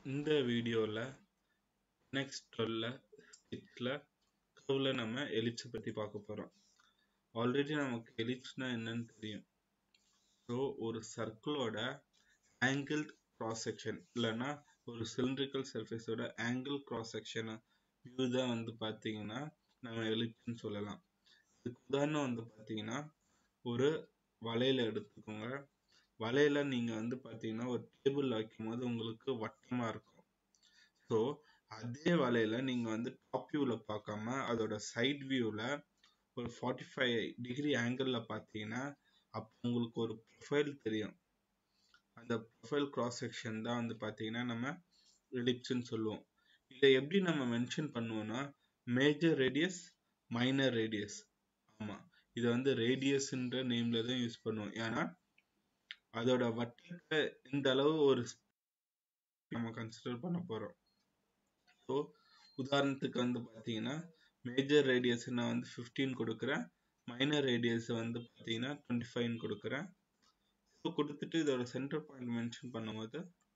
இந்த வீடியோவில் நெக்ஸ்ட் டுவெல்ல சிக்ஸில் கர்வில் நம்ம எலிப்ஸை பற்றி பார்க்க போகிறோம் ஆல்ரெடி நமக்கு எலிப்ஸ்னா என்னன்னு தெரியும் ஸோ ஒரு சர்க்கிளோட ஆங்கிள் கிராஸ் செக்ஷன் இல்லைன்னா ஒரு சிலிண்ட்ரிக்கல் சர்ஃபேஸோட ஆங்கிள் கிராஸ் செக்ஷனை வியூ தான் வந்து பார்த்தீங்கன்னா நம்ம எலிப்ஸ்னு சொல்லலாம் இதுக்கு உதாரணம் வந்து பார்த்தீங்கன்னா ஒரு வளையல எடுத்துக்கோங்க வலையில நீங்கள் வந்து பார்த்தீங்கன்னா ஒரு டேபிள் வைக்கும் போது உங்களுக்கு வட்டமாக இருக்கும் ஸோ அதே வலையில நீங்கள் வந்து டாப் வியூவில் பார்க்காம அதோட சைட் வியூவில் ஒரு ஃபார்ட்டி ஃபைவ் டிகிரி ஆங்கிளில் பார்த்தீங்கன்னா அப்போ உங்களுக்கு ஒரு ப்ரொஃபைல் தெரியும் அந்த ப்ரொஃபைல் கிராஸ் செக்ஷன் தான் வந்து பார்த்தீங்கன்னா நம்ம எலிப்ஸ்ன்னு சொல்லுவோம் இதை எப்படி நம்ம மென்ஷன் பண்ணுவோம்னா மேஜர் ரேடியஸ் மைனர் ரேடியஸ் ஆமாம் இதை வந்து ரேடியஸ்ன்ற நேமில் தான் யூஸ் பண்ணுவோம் ஏன்னா அதோட வட்டத்தை இந்த அளவு ஒரு நம்ம கன்சிடர் பண்ண போகிறோம் ஸோ உதாரணத்துக்கு வந்து பார்த்தீங்கன்னா மேஜர் ரேடியஸ் நான் வந்து ஃபிஃப்டீன் கொடுக்குறேன் மைனர் ரேடியஸ் வந்து பார்த்தீங்கன்னா டுவெண்ட்டி ஃபைவ்னு கொடுக்குறேன் ஸோ கொடுத்துட்டு இதோட சென்டர் பாயிண்ட் மென்ஷன் பண்ணும்போது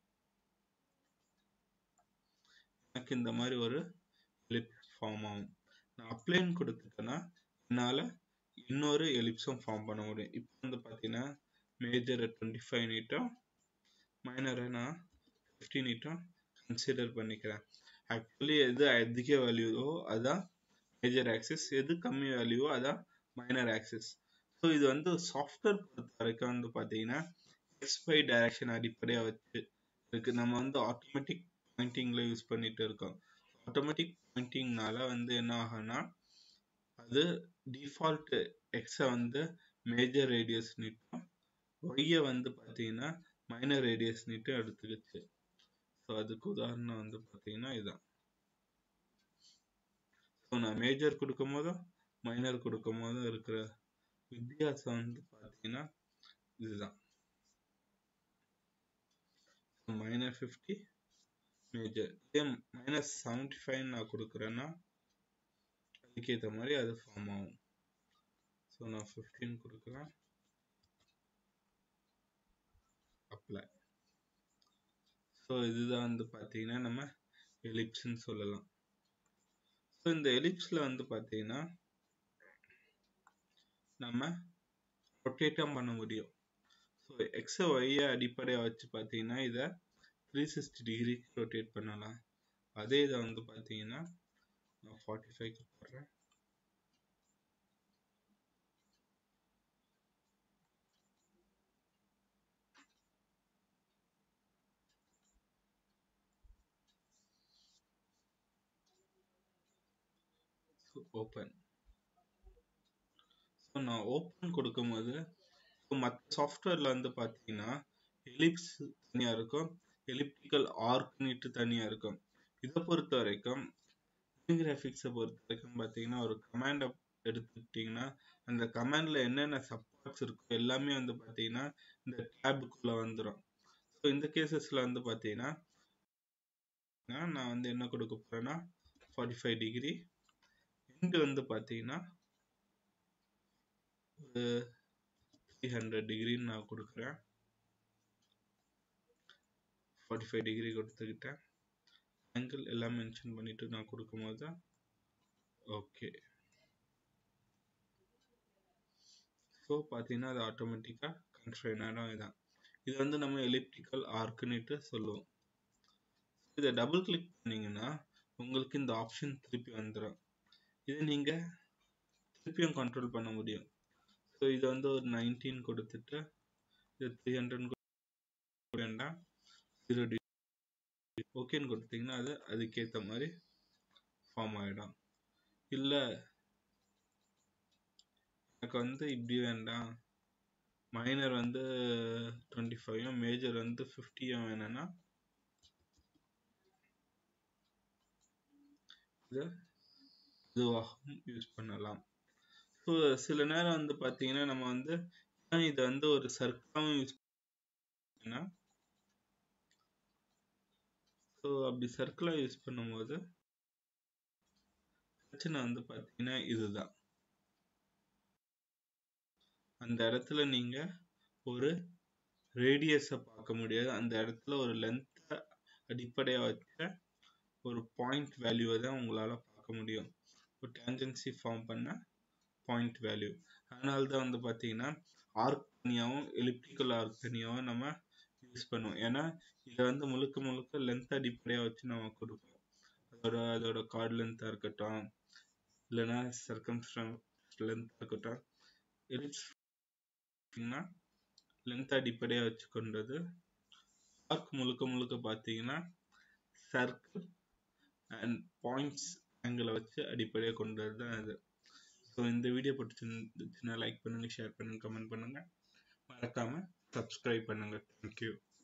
எனக்கு இந்த மாதிரி ஒரு எலிப்ஸ் ஃபார்ம் ஆகும் நான் அப்ளைன் கொடுத்துட்டேன்னா என்னால் இன்னொரு எலிப்ஸும் ஃபார்ம் பண்ண முடியும் இப்போ வந்து பார்த்தீங்கன்னா மேஜரை டுவெண்ட்டி ஃபைவ் நீட்டும் மைனரை நான் ஃபிஃப்டி நீட்டும் கன்சிடர் பண்ணிக்கிறேன் ஆக்சுவலி எது அதிக வேல்யூவோ அதான் மேஜர் ஆக்சிஸ் எது கம்மி வேல்யூவோ அதான் மைனர் ஆக்சிஸ் ஸோ இது வந்து சாஃப்ட்வேர் பொறுத்த வரைக்கும் வந்து பார்த்தீங்கன்னா எக்ஸ்பை டைரக்ஷன் அடிப்படையாக வச்சு இருக்கு நம்ம வந்து ஆட்டோமேட்டிக் பாயிண்டிங்கில் யூஸ் பண்ணிட்டு இருக்கோம் ஆட்டோமேட்டிக் பாயிண்டிங்னால வந்து என்ன ஆகும்னா அது டிஃபால்ட் எக்ஸை வந்து மேஜர் ரேடியஸ் நீட்டும் ஒய்யை வந்து பார்த்தீங்கன்னா மைனர் ரேடியஸ் நீட்டும் எடுத்துக்கிச்சு ஸோ அதுக்கு உதாரணம் வந்து பார்த்தீங்கன்னா இதுதான் ஸோ நான் மேஜர் கொடுக்கும் போதும் மைனர் கொடுக்கும் போதும் இருக்கிற வித்தியாசம் வந்து பார்த்தீங்கன்னா இதுதான் மைனர் ஃபிஃப்டி மேஜர் இதே மைனஸ் செவன்டி ஃபைவ் நான் கொடுக்குறேன்னா அதுக்கேற்ற மாதிரி அது ஃபார்ம் ஆகும் ஸோ நான் ஃபிஃப்டீன் கொடுக்குறேன் அப்ளை ஸோ இதுதான் வந்து பார்த்தீங்கன்னா நம்ம எலிப்ஸ்ன்னு சொல்லலாம் ஸோ இந்த எலிப்ஸில் வந்து பார்த்தீங்கன்னா நம்ம ரொட்டேட்டும் பண்ண முடியும் ஸோ எக்ஸை ஒய்யை அடிப்படையாக வச்சு பார்த்தீங்கன்னா இதை த்ரீ சிக்ஸ்டி டிகிரி ரொட்டேட் பண்ணலாம் அதே இதை வந்து பார்த்தீங்கன்னா நான் ஃபார்ட்டி ஃபைவ்க்கு போடுறேன் ஓப்பன் ஸோ நான் ஓப்பன் கொடுக்கும்போது மற்ற சாஃப்ட்வேரில் வந்து பார்த்தீங்கன்னா எலிப்ஸ் தனியாக இருக்கும் எலிப்டிக்கல் ஆர்க்னிட்டு தனியாக இருக்கும் இதை பொறுத்த வரைக்கும் கிராஃபிக்ஸை பொறுத்த வரைக்கும் பார்த்தீங்கன்னா ஒரு கமாண்டை எடுத்துக்கிட்டிங்கன்னா அந்த கமாண்டில் என்னென்ன சப்போர்ட்ஸ் இருக்கோ எல்லாமே வந்து பார்த்தீங்கன்னா இந்த டேபுக்குள்ளே வந்துடும் ஸோ இந்த கேசஸில் வந்து பார்த்தீங்கன்னா நான் வந்து என்ன கொடுக்க போகிறேன்னா ஃபார்ட்டி ஃபைவ் டிகிரி இங்கே வந்து பார்த்தீங்கன்னா ஒரு த்ரீ ஹண்ட்ரட் டிகிரின்னு நான் கொடுக்குறேன் ஃபார்ட்டி ஃபைவ் டிகிரி கொடுத்துக்கிட்டேன் ஆங்கிள் எல்லாம் மென்ஷன் பண்ணிட்டு நான் கொடுக்கும்போது தான் ஓகே ஸோ பார்த்தீங்கன்னா அது ஆட்டோமேட்டிக்காக கன்ஸ்ட்ரெயின் ஆகிடும் இதான் இது வந்து நம்ம எலிப்டிக்கல் ஆர்க்குன்னுட்டு சொல்லுவோம் இதை டபுள் கிளிக் பண்ணிங்கன்னா உங்களுக்கு இந்த ஆப்ஷன் திருப்பி வந்துடும் இது நீங்கள் திருப்பியும் கண்ட்ரோல் பண்ண முடியும் ஸோ இதை வந்து ஒரு நைன்டீன் கொடுத்துட்டு இது த்ரீ ஹண்ட்ரட் வேண்டாம் ஜீரோ டி ஓகேன்னு கொடுத்தீங்கன்னா அது அதுக்கேற்ற மாதிரி ஃபார்ம் ஆகிடும் இல்லை எனக்கு வந்து இப்படி வேண்டாம் மைனர் வந்து டுவெண்ட்டி ஃபைவும் மேஜர் வந்து ஃபிஃப்டியும் வேணும்னா இதை இதுவாகவும் யூஸ் பண்ணலாம் ஸோ சில நேரம் வந்து பார்த்தீங்கன்னா நம்ம வந்து இதை வந்து ஒரு சர்க்கிளாகவும் யூஸ் பண்ணா ஸோ அப்படி சர்க்கிளாக யூஸ் பண்ணும்போது பிரச்சனை வந்து பார்த்தீங்கன்னா இதுதான் அந்த இடத்துல நீங்கள் ஒரு ரேடியஸை பார்க்க முடியாது அந்த இடத்துல ஒரு லென்த்தை அடிப்படையாக வச்ச ஒரு பாயிண்ட் வேல்யூவை தான் உங்களால் பார்க்க முடியும் ஒரு டேஞ்சன்சி ஃபார்ம் பண்ண பாயிண்ட் வேல்யூ அதனால தான் வந்து பார்த்தீங்கன்னா ஆர்க் தனியாகவும் எலிப்டிக்கல் ஆர்க் தனியாகவும் நம்ம யூஸ் பண்ணுவோம் ஏன்னா இதை வந்து முழுக்க முழுக்க லென்த் அடிப்படையாக வச்சு நம்ம கொடுப்போம் அதோட அதோட கார்டு லென்த்தாக இருக்கட்டும் இல்லைன்னா சர்க்கம்ஸ்டன்ஸ் லென்த்தாக இருக்கட்டும் எலிப்ஸ் லென்த் அடிப்படையாக வச்சு கொண்டது ஆர்க் முழுக்க முழுக்க பார்த்தீங்கன்னா சர்க்கிள் அண்ட் பாயிண்ட்ஸ் ஆங்கிளை வச்சு அடிப்படையாக கொண்டது தான் இது ஸோ இந்த வீடியோ பிடிச்சிருந்துச்சுன்னா லைக் பண்ணுங்கள் ஷேர் பண்ணுங்கள் கமெண்ட் பண்ணுங்கள் மறக்காமல் சப்ஸ்கிரைப் பண்ணுங்கள் தேங்க்யூ